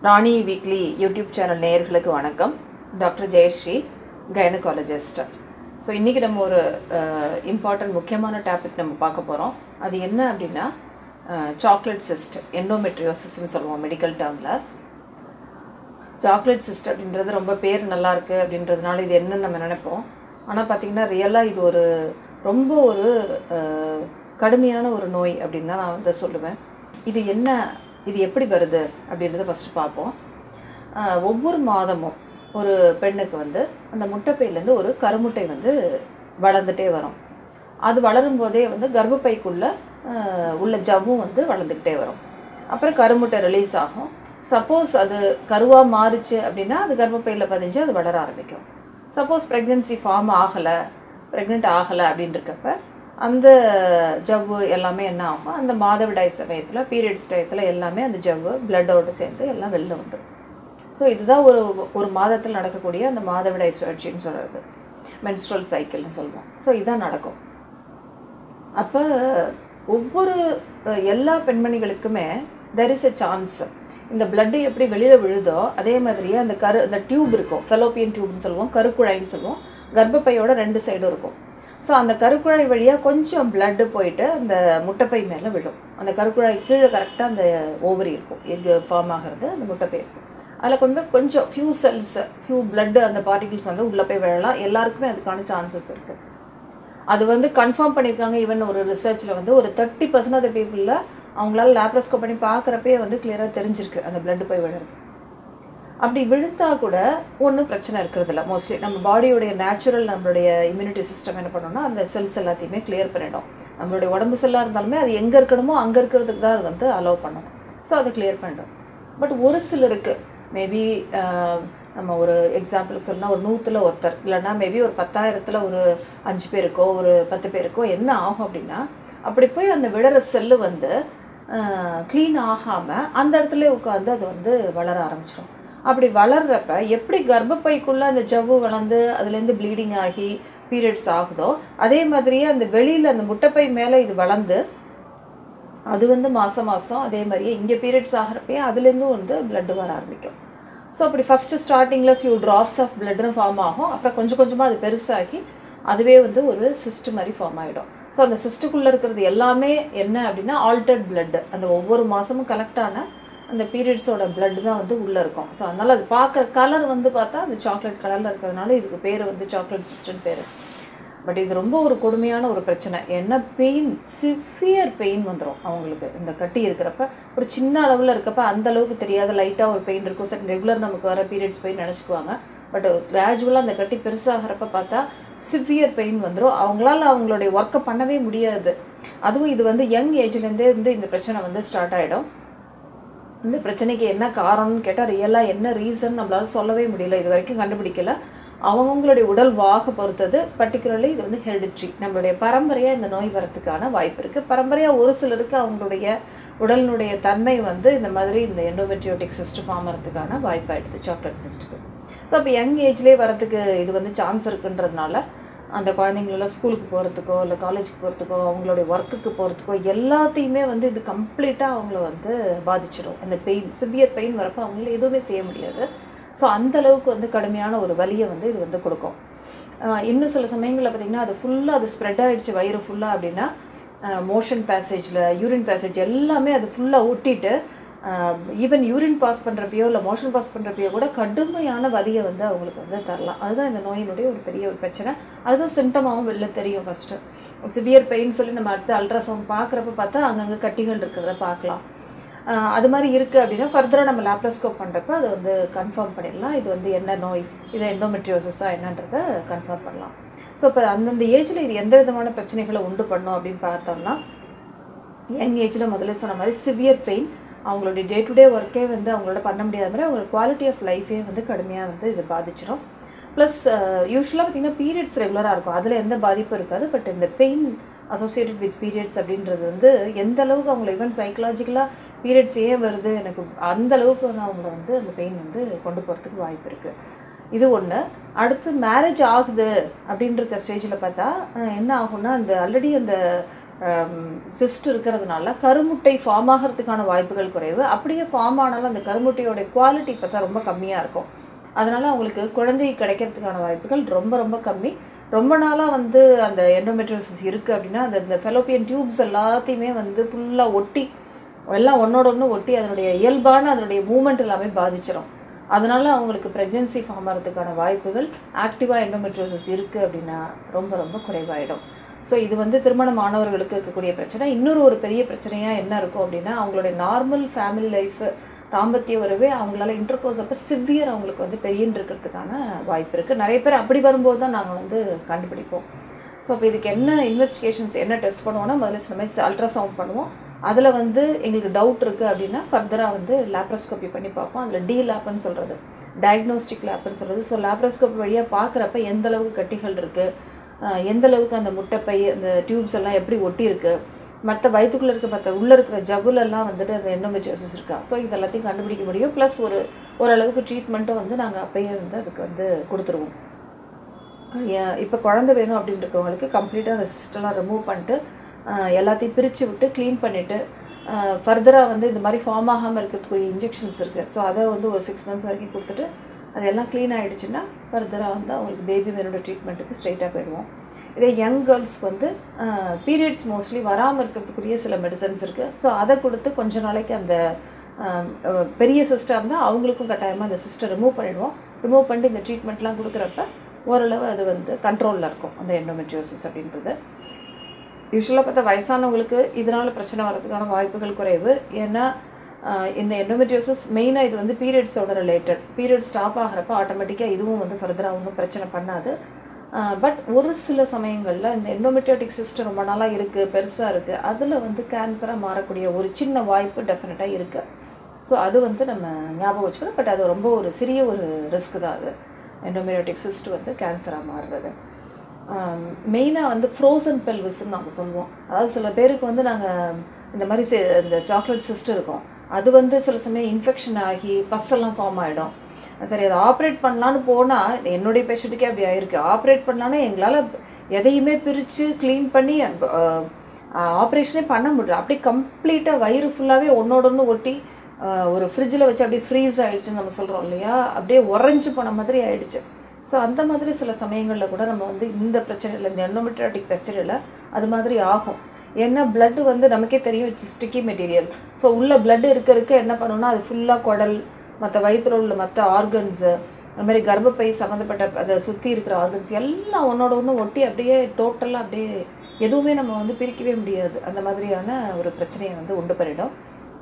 ராணி weekly YouTube channel நேயர்களுக்கு வணக்கம் doctor Jayashree gynaecologist so இன்றைக்கி நம்ம ஒரு இம்பார்ட்டன்ட் முக்கியமான டாபிக் நம்ம பார்க்க போகிறோம் அது என்ன அப்படின்னா சாக்லேட் சிஸ்ட் எண்டோமெட்ரியோசிஸ்ன்னு சொல்லுவோம் மெடிக்கல் டேர்மில் சாக்லேட் சிஸ்ட் அப்படின்றது ரொம்ப பேர் நல்லா இருக்கு அப்படின்றதுனால இது என்னன்னு நம்ம நினைப்போம் ஆனால் பார்த்தீங்கன்னா ரியலாக இது ஒரு ரொம்ப ஒரு அஹ், கடுமையான ஒரு நோய் அப்படின்னு தான் நான் வந்து சொல்லுவேன் இது என்ன இது எப்படி வருது அப்படின்றத ஃபஸ்ட்டு பார்ப்போம் அஹ், ஒவ்வொரு மாதமும் ஒரு பெண்ணுக்கு வந்து அந்த முட்டைப்பையிலேருந்து ஒரு கருமுட்டை வந்து வளர்ந்துட்டே வரும் அது வளரும் போதே வந்து கர்ப்பப்பைக்குள்ளே உள்ள ஜவ்வும் வந்து வளர்ந்துக்கிட்டே வரும் அப்புறம் கருமுட்டை ரிலீஸ் ஆகும் சப்போஸ் அது கருவாக மாறுச்சு அப்படின்னா அது கர்ப்பப்பையில் பதிஞ்சு அது வளர ஆரம்பிக்கும் சப்போஸ் ப்ரெக்னென்சி ஃபார்ம் ஆகலை ப்ரெக்னென்ட் ஆகலை அப்படின்றக்கப்ப அந்த ஜவ்வு எல்லாமே என்ன ஆகும் அந்த மாதவிடாய் சமயத்தில் பீரியட்ஸ் டயத்தில் எல்லாமே அந்த ஜவ்வு பிளட்டோடு சேர்ந்து எல்லாம் வெளில வந்துடும் ஸோ இதுதான் ஒரு ஒரு மாதத்தில் நடக்கக்கூடிய அந்த மாதவிடாய் சுழற்சின்னு சொல்கிறது menstrual சைக்கிள்னு சொல்லுவோம் ஸோ இதுதான் நடக்கும் அப்போ ஒவ்வொரு அஹ், எல்லா பெண்மணிகளுக்குமே தெர் இஸ் எ சான்ஸ் இந்த blood எப்படி வெளியில் விழுதோ அதே மாதிரியே அந்த கரு அந்த டியூப் இருக்கும் ஃபெலோப்பியன் டியூப்னு சொல்லுவோம் கருக்குழாய்ன்னு சொல்லுவோம் கர்ப்பப்பையோட ரெண்டு சைடும் இருக்கும் ஸோ அந்த கருக்குழாய் வழியாக கொஞ்சம் blood போயிட்டு அந்த முட்டைப்பை மேலே விழும் அந்த கருக்குழாய் கீழே கரெக்டாக அந்த ஓவரி இருக்கும் எக்கு ஃபார்ம் ஆகிறது அந்த முட்டைப்பை இருக்கும் அதில் கொஞ்சம் கொஞ்சம் ஃபியூ செல்ஸ் ஃபியூ blood அந்த பார்ட்டிகிள்ஸ் வந்து உள்ளே போய் விழலாம் எல்லாருக்குமே அதுக்கான சான்சஸ் இருக்குது அது வந்து கன்ஃபார்ம் பண்ணியிருக்காங்க ஈவன் ஒரு ரிசர்ச்சில் வந்து ஒரு தேர்ட்டி பர்சன்ட் ஆஃப் பீப்புளில் அவங்களால லேப்ரோஸ்கோப் பண்ணி பார்க்குறப்பே வந்து கிளியராக தெரிஞ்சிருக்கு அந்த blood போய் விழுறது அப்படி விழுந்தா கூட ஒன்றும் பிரச்சனை இருக்கிறது இல்லை மோஸ்ட்லி நம்ம பாடியோடைய நேச்சுரல் நம்மளுடைய இம்யூனிட்டி சிஸ்டம் என்ன பண்ணோம்னா அந்த செல்ஸ் எல்லாத்தையுமே கிளியர் பண்ணிடும் நம்மளுடைய உடம்பு செல்லாக இருந்தாலுமே அது எங்கே இருக்கணுமோ அங்கே இருக்கிறதுக்கு தான் அது வந்து அலோவ் பண்ணணும் ஸோ அதை கிளியர் பண்ணிடும் பட் ஒரு சிலருக்கு மேபி நம்ம ஒரு எக்ஸாம்பிளுக்கு சொன்னால் ஒரு நூற்றில் ஒருத்தர் இல்லைன்னா மேபி ஒரு பத்தாயிரத்தில் ஒரு அஞ்சு பேருக்கோ ஒரு பத்து பேருக்கோ என்ன ஆகும் அப்படின்னா அப்படி போய் அந்த விழற செல்லு வந்து க்ளீன் ஆகாமல் அந்த இடத்துல உட்காந்து அது வந்து வளர ஆரம்பிச்சிடும் அப்படி வளர்றப்ப எப்படி கர்ப்பப்பைக்குள்ளே அந்த ஜவ்வு வளர்ந்து அதுலேருந்து ப்ளீடிங் ஆகி பீரியட்ஸ் ஆகுதோ அதே மாதிரியே அந்த வெளியில் அந்த முட்டைப்பை மேலே இது வளர்ந்து அது வந்து மாதம் மாதம் அதே மாதிரியே இங்கே பீரியட்ஸ் ஆகிறப்பயே அதுலேருந்தும் வந்து blood வர ஆரம்பிக்கும் ஸோ அப்படி ஃபஸ்ட்டு ஸ்டார்டிங்கில் ஃபியூ ட்ராப்ஸ் ஆஃப் பிளட்னு ஃபார்ம் ஆகும் அப்புறம் கொஞ்சம் கொஞ்சமாக அது பெருசாகி அதுவே வந்து ஒரு சிஸ்ட் மாதிரி ஃபார்ம் ஆகிடும் ஸோ அந்த சிஸ்ட்டுக்குள்ளே இருக்கிறது எல்லாமே என்ன அப்படின்னா ஆல்டர்ட் blood அந்த ஒவ்வொரு மாதமும் கலெக்ட் ஆன அந்த பீரியட்ஸோட blood தான் வந்து உள்ளே இருக்கும் ஸோ அதனால் அது பார்க்குற கலர் வந்து பார்த்தா அந்த சாக்லேட் கலரில் இருக்கிறதுனால இதுக்கு பேர் வந்து சாக்லேட் சிஸ்டன் பேர் பட் இது ரொம்ப ஒரு கொடுமையான ஒரு பிரச்சனை என்ன பெயின் சிவியர் பெயின் வந்துடும் அவங்களுக்கு இந்த கட்டி இருக்கிறப்ப ஒரு சின்ன அளவில் இருக்கப்ப அந்த அளவுக்கு தெரியாத லைட்டாக ஒரு பெயின் இருக்கும் சரி ரெகுலர் நமக்கு வர பீரியட்ஸ் பெயின் நினச்சிக்குவாங்க பட் கிராஜுவலாக அந்த கட்டி பெருசாகிறப்ப பார்த்தா சிவியர் பெயின் வந்துடும் அவங்களால அவங்களுடைய ஒர்க்கை பண்ணவே முடியாது அதுவும் இது வந்து யங் ஏஜ்லேருந்தே வந்து இந்த பிரச்சனை வந்து ஸ்டார்ட் ஆகிடும் இந்த பிரச்சனைக்கு என்ன காரணம்னு கேட்டால் ரியலாக என்ன ரீசன் நம்மளால சொல்லவே முடியல இது வரைக்கும் கண்டுபிடிக்கல அவங்கவுங்களுடைய உடல் வாக பொறுத்தது பர்டிகுலர்லி இது வந்து ஹெரிடிட்ரி நம்மளுடைய பரம்பரையாக இந்த நோய் வரத்துக்கான வாய்ப்பு இருக்குது பரம்பரையாக ஒரு சிலருக்கு அவங்களுடைய உடலினுடைய தன்மை வந்து இந்த மாதிரி இந்த எண்டோமெட்ரியோட்டிக் சிஸ்ட் ஃபார்ம் வரதுக்கான வாய்ப்பாயிடுது சாக்லேட் சிஸ்ட்டுக்கு ஸோ அப்போ யங் ஏஜ்லேயே வரதுக்கு இது வந்து சான்ஸ் இருக்குன்றதுனால அந்த குழந்தைங்களெல்லாம் ஸ்கூலுக்கு போகிறதுக்கோ இல்லை காலேஜுக்கு போகிறதுக்கோ அவங்களுடைய ஒர்க்குக்கு போகிறதுக்கோ எல்லாத்தையுமே வந்து இது கம்ப்ளீட்டாக அவங்கள வந்து பாதிச்சிடும் அந்த பெயின் சிவியர் பெயின் வரப்போ அவங்களால எதுவுமே செய்ய முடியாது ஸோ அந்த அளவுக்கு வந்து கடுமையான ஒரு வலியை வந்து இது வந்து கொடுக்கும் ஆஹ் இன்னும் சில சமயங்களில் பார்த்திங்கன்னா அது ஃபுல்லாக அது ஸ்ப்ரெட் ஆகிடுச்சு வயிறு ஃபுல்லாக அப்படின்னா மோஷன் பேசேஜில் யூரின் பேசேஜ் எல்லாமே அது ஃபுல்லாக ஒட்டிட்டு ஈவன் யூரின் பாஸ் பண்ணுறப்பையோ இல்லை மோஷன் பாஸ் பண்ணுறப்பையோ கூட கடுமையான வலியை வந்து அவங்களுக்கு வந்து தரலாம் அதுதான் இந்த நோயினுடைய ஒரு பெரிய ஒரு பிரச்சனை அதுதான் சிம்டமாகவும் வெளில தெரியும் ஃபஸ்ட்டு சிவியர் பெயின் சொல்லி நம்ம அடுத்து அல்ட்ராசவுண்ட் பார்க்குறப்ப பார்த்தா அங்கங்கே கட்டிகள் இருக்கிறத பார்க்கலாம் ஆஹ் அது மாதிரி இருக்குது அப்படின்னா ஃபர்தராக நம்ம லேப்ரோஸ்கோப் பண்ணுறப்ப அதை வந்து கன்ஃபார்ம் பண்ணிடலாம் இது வந்து என்ன நோய் இது எண்டோமெட்ரியோசிஸா என்னன்றதை கன்ஃபார்ம் பண்ணலாம் ஸோ இப்போ அந்தந்த ஏஜில் இது எந்த விதமான பிரச்சனைகளை உண்டு பண்ணும் அப்படின்னு பார்த்தோம்னா யங் ஏஜில் முதல்ல சொன்ன மாதிரி சிவியர் பெயின் அவங்களுடைய டே டு டே ஒர்க்கே வந்து அவங்களோட பண்ண முடியாத மாதிரி அவங்களோட குவாலிட்டி ஆஃப் லைஃபே வந்து கடுமையாக வந்து இது பாதிச்சிடும் ப்ளஸ் யூஸ்வலாக பார்த்திங்கன்னா பீரியட்ஸ் ரெகுலராக இருக்கும் அதில் எந்த பாதிப்பும் இருக்காது பட் இந்த பெயின் அசோசியேட்டட் வித் பீரியட்ஸ் அப்படின்றது வந்து எந்த அளவுக்கு அவங்கள ஈவன் சைக்கலாஜிக்கலாக பீரியட்ஸ் ஏன் வருது எனக்கு அந்த அளவுக்கு வந்து அவங்கள வந்து அந்த பெயின் வந்து கொண்டு போகிறதுக்கு வாய்ப்பு இருக்குது இது ஒன்று அடுத்து மேரேஜ் ஆகுது அப்படின்ற ஸ்டேஜில் பார்த்தா அஹ், என்ன ஆகும்னா அந்த ஆல்ரெடி அந்த சிஸ்ட் இருக்கிறதுனால கருமுட்டை ஃபார்ம் ஆகிறதுக்கான வாய்ப்புகள் குறைவு அப்படியே ஃபார்ம் ஆனாலும் அந்த கருமுட்டையோட குவாலிட்டி பார்த்தா ரொம்ப கம்மியாக இருக்கும் அதனால் அவங்களுக்கு குழந்தை கிடைக்கிறதுக்கான வாய்ப்புகள் ரொம்ப ரொம்ப கம்மி ரொம்ப நாளாக வந்து அந்த எண்டோமெட்ரியோசிஸ் இருக்குது அப்படின்னா அந்த இந்த ஃபெலோப்பியன் டியூப்ஸ் எல்லாத்தையுமே வந்து ஃபுல்லாக ஒட்டி எல்லாம் ஒன்றோட ஒன்று ஒட்டி அதனுடைய இயல்பான அதனுடைய மூமெண்ட் எல்லாமே பாதிச்சிடும் அதனால அவங்களுக்கு ப்ரெக்னென்சி ஃபார்ம் ஆகிறதுக்கான வாய்ப்புகள் ஆக்டிவாக எண்டோமெட்ரியோசிஸ் இருக்குது அப்படின்னா ரொம்ப ரொம்ப குறைவாயிடும் ஸோ இது வந்து திருமணம் ஆனவர்களுக்கு இருக்கக்கூடிய பிரச்சனை இன்னொரு ஒரு பெரிய பிரச்சனையாக என்ன இருக்கும் அப்படின்னா அவங்களுடைய நார்மல் ஃபேமிலி லைஃப் தாம்பத்திய உறவே அவங்களால இன்டர்கோர்ஸ் அப்போ சிவியர் அவங்களுக்கு வந்து பெயின் இருக்கிறதுக்கான வாய்ப்பு இருக்குது நிறைய பேர் அப்படி வரும்போது தான் நாங்கள் வந்து கண்டுபிடிப்போம் ஸோ அப்போ இதுக்கு என்ன இன்வெஸ்டிகேஷன்ஸ் என்ன டெஸ்ட் பண்ணுவோம்னா முதல்ல சில மாதிரி அல்ட்ராசவுண்ட் பண்ணுவோம் அதில் வந்து எங்களுக்கு டவுட் இருக்குது அப்படின்னா ஃபர்தராக வந்து லேப்ரோஸ்கோப்பி பண்ணி பார்ப்போம் அதில் டி லேப்னு சொல்கிறது டயக்னோஸ்டிக் லேப்னு சொல்கிறது ஸோ லேப்ரோஸ்கோப்பி வழியாக பார்க்குறப்ப எந்த அளவுக்கு கட்டிகள் இருக்குது எந்த அளவுக்கு அந்த முட்டைப்பை அந்த டியூப்ஸ் எல்லாம் எப்படி ஒட்டி இருக்கு மற்ற வயிற்றுக்குள்ளே இருக்க மற்ற உள்ளே இருக்கிற ஜபுலெல்லாம் வந்துட்டு அந்த எண்டோமெட்ரியோசிஸ் இருக்கா ஸோ இது எல்லாத்தையும் கண்டுபிடிக்க முடியும் ப்ளஸ் ஒரு ஓரளவுக்கு ட்ரீட்மெண்ட்டும் வந்து நாங்கள் அப்பயே வந்து அதுக்கு வந்து கொடுத்துருவோம் இப்போ குழந்தை வேணும் அப்படின்னு இருக்கவங்களுக்கு கம்ப்ளீட்டாக அந்த சிஸ்டம்லாம் ரிமூவ் பண்ணிட்டு எல்லாத்தையும் பிரித்து விட்டு க்ளீன் பண்ணிவிட்டு ஃபர்தராக வந்து இந்த மாதிரி ஃபார்ம் ஆகாமல் இருக்கிறதுக்குரிய இன்ஜெக்ஷன்ஸ் இருக்குது ஸோ அதை வந்து ஒரு சிக்ஸ் மந்த்ஸ் வரைக்கும் கொடுத்துட்டு அது எல்லாம் க்ளீன் ஆகிடுச்சுன்னா ஃபர்தராக வந்து அவங்களுக்கு பேபி வேனோட ட்ரீட்மெண்ட்டுக்கு ஸ்ட்ரைட்டாக போயிடுவோம் இதே யங் கேர்ள்ஸ்க்கு வந்து பீரியட்ஸ் மோஸ்ட்லி வராமல் இருக்கிறதுக்குரிய சில மெடிசன்ஸ் இருக்குது ஸோ அதை கொடுத்து கொஞ்ச நாளைக்கு அந்த பெரிய சிஸ்டர் இருந்தால் அவங்களுக்கும் கட்டாயமாக அந்த சிஸ்டர் ரிமூவ் பண்ணிவிடுவோம் ரிமூவ் பண்ணிட்டு இந்த ட்ரீட்மெண்ட்லாம் கொடுக்குறப்ப ஓரளவு அது வந்து கண்ட்ரோலில் இருக்கும் அந்த எண்டோமெட்ரியோசிஸ் அப்படின்றது யூஸ்வலாக பார்த்தா வயசானவங்களுக்கு இதனால் பிரச்சனை வர்றதுக்கான வாய்ப்புகள் குறைவு ஏன்னா இந்த எண்டோமெட்ரியோசிஸ் மெயினாக இது வந்து பீரியட்ஸோட ரிலேட்டட் பீரியட் ஸ்டாப் ஆகிறப்ப ஆட்டோமேட்டிக்காக இதுவும் வந்து ஃபர்தராக ஒன்றும் பிரச்சனை பண்ணாது பட் ஒரு சில சமயங்களில் இந்த எண்டோமெட்ரியோட்டிக் சிஸ்டம் ரொம்ப நாளாக இருக்குது பெருசாக இருக்குது அதில் வந்து கேன்சராக மாறக்கூடிய ஒரு சின்ன வாய்ப்பு டெஃபினட்டாக இருக்குது ஸோ அது வந்து நம்ம ஞாபகம் வச்சுக்கணும் பட் அது ரொம்ப ஒரு சிறிய ஒரு ரிஸ்க் தான் அது எண்டோமெட்ரியோட்டிக் சிஸ்ட் வந்து கேன்சராக மாறுறது மெயினாக வந்து ஃப்ரோசன் பெல்விஸ்ன்னு நாங்கள் சொல்லுவோம் அதாவது சில பேருக்கு வந்து நாங்கள் இந்த மாதிரி இந்த சாக்லேட் சிஸ்ட் இருக்கும் அது வந்து சில சமயம் இன்ஃபெக்ஷன் ஆகி பஸ்ஸெல்லாம் ஃபார்ம் ஆகிடும் சரி அதை ஆப்ரேட் பண்ணலான்னு போனால் என்னுடைய பேஷண்ட்டுக்கே அப்படி ஆயிருக்கு ஆப்ரேட் பண்ணலான்னா எங்களால் எதையுமே பிரித்து க்ளீன் பண்ணி ஆப்ரேஷனே பண்ண முடியல அப்படியே கம்ப்ளீட்டாக வயிறு ஃபுல்லாகவே ஒன்றோட ஒன்று ஒட்டி ஒரு ஃப்ரிட்ஜில் வச்சு அப்படியே ஃப்ரீஸ் ஆகிடுச்சுன்னு நம்ம சொல்கிறோம் இல்லையா அப்படியே உறைஞ்சி போன மாதிரி ஆயிடுச்சு ஸோ அந்த மாதிரி சில சமயங்களில் கூட நம்ம வந்து இந்த பிரச்சனையில் இந்த எண்டோமெட்ராட்டிக் பெஸ்டிடில் அது மாதிரி ஆகும் ஏன்னா பிளட்டு வந்து நமக்கே தெரியும் ஸ்டிக்கி மெட்டீரியல் ஸோ உள்ள பிளட் இருக்க இருக்க என்ன பண்ணணும்னா அது ஃபுல்லாக குடல் மற்ற வயிற்றில் உள்ள மற்ற ஆர்கன்ஸு அது மாதிரி கர்ப்பப்பை சம்மந்தப்பட்ட அதை சுற்றி இருக்கிற ஆர்கன்ஸ் எல்லாம் ஒன்றோட ஒன்று ஒட்டி அப்படியே டோட்டலாக அப்படியே எதுவுமே நம்ம வந்து பிரிக்கவே முடியாது அந்த மாதிரியான ஒரு பிரச்சனையை வந்து உண்டு பண்ணிடும்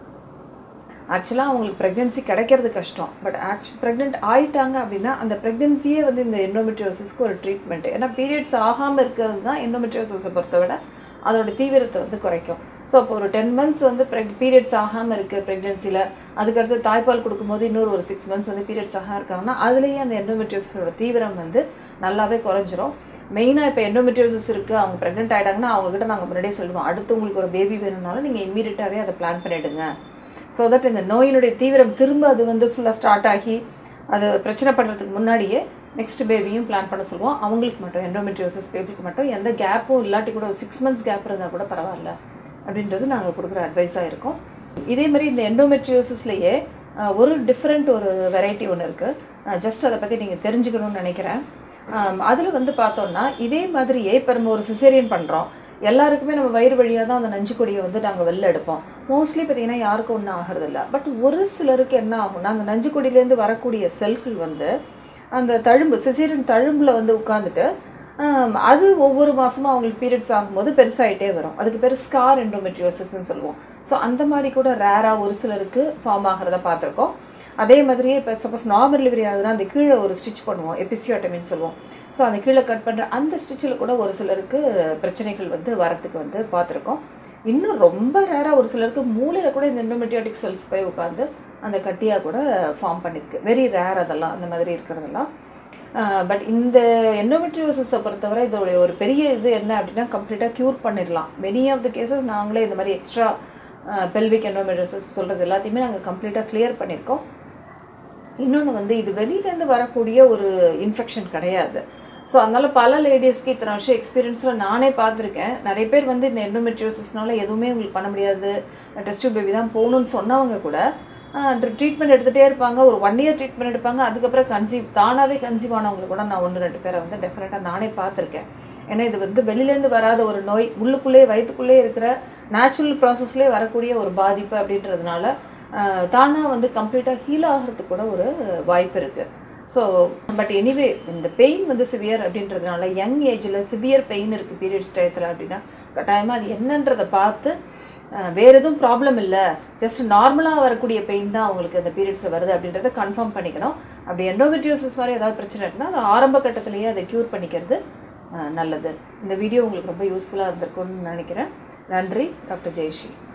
ஆக்சுவலாக அவங்களுக்கு ப்ரெக்னென்சி கிடைக்கிறது கஷ்டம் பட் ஆக்ச் ப்ரெக்னென்ட் ஆயிட்டாங்க அப்படின்னா அந்த ப்ரெக்னென்சியே வந்து இந்த எண்டோமெட்ரியோசிஸ்க்கு ஒரு ட்ரீட்மெண்ட் ஏன்னா பீரியட்ஸ் ஆகாமல் இருக்கிறது தான் எண்டோமெட்ரியோசிஸை பொறுத்த விட அதோட தீவிரத்தை வந்து குறைக்கும் ஸோ அப்போ ஒரு டென் மந்த்ஸ் வந்து ப்ரெக் பீரியட்ஸ் ஆகாமல் இருக்குது ப்ரெக்னென்சியில் அதுக்கடுத்து தாய்ப்பால் கொடுக்கும்போது இன்னொரு ஒரு சிக்ஸ் மந்த்ஸ் வந்து பீரியட்ஸ் ஆக இருக்காங்கன்னா அதுலேயே அந்த எண்டோமெட்ரியோசிஸோட தீவிரம் வந்து நல்லாவே குறைஞ்சிரும் மெயினாக இப்போ எண்டோமெட்ரியோசிஸ் இருக்குது அவங்க ப்ரெக்னென்ட் ஆகிட்டாங்கன்னா அவங்ககிட்ட நாங்கள் முன்னாடியே சொல்லுவோம் அடுத்து உங்களுக்கு ஒரு பேபி வேணும்னாலும் நீங்கள் இம்மீடியட்டாகவே அதை பிளான் பண்ணிவிடுங்க ஸோ தட் இந்த நோயினுடைய தீவிரம் திரும்ப அது வந்து ஃபுல்லாக ஸ்டார்ட் ஆகி அது பிரச்சனை பண்ணுறதுக்கு முன்னாடியே நெக்ஸ்ட் பேபியும் பிளான் பண்ண சொல்லுவோம் அவங்களுக்கு மட்டும் எண்டோமெட்ரியோசிஸ் பேபிக்கு மட்டும் எந்த கேப்பும் இல்லாட்டி கூட ஒரு சிக்ஸ் மந்த்ஸ் கேப் இருந்தால் கூட பரவாயில்ல அப்படின்றது நாங்கள் கொடுக்குற அட்வைஸாக இருக்கும் இதே மாதிரி இந்த எண்டோமெட்ரியோசிஸ்லேயே ஒரு டிஃப்ரெண்ட் ஒரு வெரைட்டி ஒன்று இருக்குது ஜஸ்ட் அதை பற்றி நீங்கள் தெரிஞ்சுக்கணும்னு நினைக்கிறேன் அதில் வந்து பார்த்தோம்னா இதே மாதிரியே இப்போ நம்ம ஒரு சிசேரியன் பண்ணுறோம் எல்லாருக்குமே நம்ம வயிறு வழியாக தான் அந்த நஞ்சு கொடியை வந்து நாங்கள் வெளில எடுப்போம் மோஸ்ட்லி பார்த்தீங்கன்னா யாருக்கும் ஒன்றும் ஆகிறதில்ல பட் ஒரு சிலருக்கு என்ன ஆகும்னா அந்த நஞ்சு கொடியிலேருந்து வரக்கூடிய செல்கள் வந்து அந்த தழும்பு சிசேரியன் தழும்பில் வந்து உட்காந்துட்டு அது ஒவ்வொரு மாதமும் அவங்களுக்கு பீரியட்ஸ் ஆகும்போது பெருசாகிட்டே வரும் அதுக்கு பேர் ஸ்கார் எண்டோமெட்ரியோசிஸ்ன்னு சொல்லுவோம் ஸோ அந்த மாதிரி கூட ரேராக ஒரு சிலருக்கு ஃபார்ம் ஆகிறத பார்த்துருக்கோம் அதே மாதிரியே இப்போ சப்போஸ் நார்மல் டெலிவரி ஆகுதுன்னா அந்த கீழே ஒரு ஸ்டிச் பண்ணுவோம் எபிசியோட்டமின்னு சொல்லுவோம் ஸோ அந்த கீழே கட் பண்ணுற அந்த ஸ்டிச்சில் கூட ஒரு சிலருக்கு பிரச்சனைகள் வந்து வரத்துக்கு வந்து பார்த்துருக்கோம் இன்னும் ரொம்ப ரேராக ஒரு சிலருக்கு மூளையில் கூட இந்த எண்டோமெட்ரியாட்டிக் செல்ஸ் போய் உட்காந்து அந்த கட்டியாக கூட ஃபார்ம் பண்ணியிருக்கு வெரி ரேர் அதெல்லாம் அந்த மாதிரி இருக்கிறதெல்லாம் பட் இந்த எண்டோமெட்ரியோசிஸை பொறுத்தவரை இதோடைய ஒரு பெரிய இது என்ன அப்படின்னா கம்ப்ளீட்டாக க்யூர் பண்ணிடலாம் மெனி ஆஃப் த கேசஸ் நாங்களே இந்த மாதிரி எக்ஸ்ட்ரா பெல்விக் எண்டோமெட்ரியோசிஸ் சொல்கிறது எல்லாத்தையுமே நாங்கள் கம்ப்ளீட்டாக கிளியர் பண்ணியிருக்கோம் இன்னொன்று வந்து இது வெளியிலேருந்து வரக்கூடிய ஒரு இன்ஃபெக்ஷன் கிடையாது ஸோ அதனால் பல லேடிஸ்க்கு இத்தனை வருஷம் எக்ஸ்பீரியன்ஸில் நானே பார்த்துருக்கேன் நிறைய பேர் வந்து இந்த எண்டோமெட்ரியோசிஸ்னால எதுவுமே உங்களுக்கு பண்ண முடியாது டெஸ்ட் பேபி தான் போகணும்னு சொன்னவங்க கூட ட்ரீட்மெண்ட் எடுத்துகிட்டே இருப்பாங்க ஒரு ஒன் இயர் ட்ரீட்மெண்ட் எடுப்பாங்க அதுக்கப்புறம் கன்சீவ் தானாகவே கன்சீவ் ஆனவங்களை கூட நான் ஒன்று ரெண்டு பேரை வந்து டெஃபினட்டாக நானே பார்த்துருக்கேன் ஏன்னா இது வந்து வெளியிலேருந்து வராத ஒரு நோய் உள்ளுக்குள்ளே வயிற்றுக்குள்ளே இருக்கிற நேச்சுரல் ப்ராசஸ்லேயே வரக்கூடிய ஒரு பாதிப்பு அப்படின்றதுனால தானாக வந்து கம்ப்ளீட்டாக ஹீல் ஆகிறதுக்கு கூட ஒரு வாய்ப்பு இருக்குது ஸோ பட் எனிவே இந்த பெயின் வந்து சிவியர் அப்படின்றதுனால யங் ஏஜில் சிவியர் பெயின் இருக்குது பீரியட்ஸ் டயத்தில் அப்படின்னா கட்டாயமாக அது என்னன்றதை பார்த்து அஹ், வேற எதுவும் ப்ராப்ளம் இல்லை ஜஸ்ட் நார்மலாக வரக்கூடிய பெயின் தான் அவங்களுக்கு அந்த பீரியட்ஸில் வருது அப்படின்றத கன்ஃபார்ம் பண்ணிக்கணும் அப்படி எண்டோமெட்ரியோசிஸ் மாதிரி ஏதாவது பிரச்சனை இருக்குன்னா அது ஆரம்ப கட்டத்திலேயே அதை க்யூர் பண்ணிக்கிறது அஹ், நல்லது இந்த வீடியோ உங்களுக்கு ரொம்ப யூஸ்ஃபுல்லாக இருந்திருக்கும்னு நினைக்கிறேன் நன்றி டாக்டர் ஜெயஸ்ரீ